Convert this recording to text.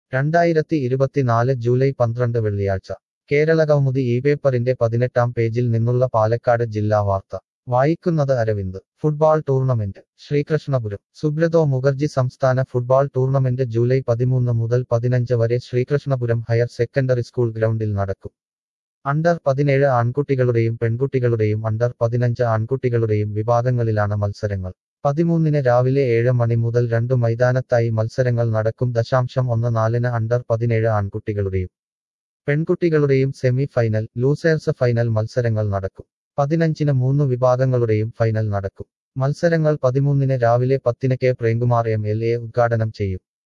രണ്ടായിരത്തി ഇരുപത്തിനാല് ജൂലൈ പന്ത്രണ്ട് വെള്ളിയാഴ്ച കേരളകൗമുദി ഈ പേപ്പറിന്റെ പതിനെട്ടാം പേജിൽ നിന്നുള്ള പാലക്കാട് ജില്ലാ വാർത്ത വായിക്കുന്നത് അരവിന്ദ് ഫുട്ബോൾ ടൂർണമെന്റ് ശ്രീകൃഷ്ണപുരം സുബ്രതോ മുഖർജി സംസ്ഥാന ഫുട്ബോൾ ടൂർണമെന്റ് ജൂലൈ പതിമൂന്ന് മുതൽ പതിനഞ്ച് വരെ ശ്രീകൃഷ്ണപുരം ഹയർ സെക്കൻഡറി സ്കൂൾ ഗ്രൗണ്ടിൽ നടക്കും അണ്ടർ പതിനേഴ് ആൺകുട്ടികളുടെയും പെൺകുട്ടികളുടെയും അണ്ടർ പതിനഞ്ച് ആൺകുട്ടികളുടെയും വിഭാഗങ്ങളിലാണ് മത്സരങ്ങൾ പതിമൂന്നിന് രാവിലെ ഏഴ് മണി മുതൽ രണ്ടു മൈതാനത്തായി മത്സരങ്ങൾ നടക്കും ദശാംശം ഒന്ന് നാലിന് അണ്ടർ പതിനേഴ് ആൺകുട്ടികളുടെയും പെൺകുട്ടികളുടെയും സെമി ഫൈനൽ ലൂസേഴ്സ് ഫൈനൽ മത്സരങ്ങൾ നടക്കും പതിനഞ്ചിന് മൂന്ന് വിഭാഗങ്ങളുടെയും ഫൈനൽ നടക്കും മത്സരങ്ങൾ പതിമൂന്നിന് രാവിലെ പത്തിന് K Premkumar M L A ഉദ്ഘാടനം ചെയ്യും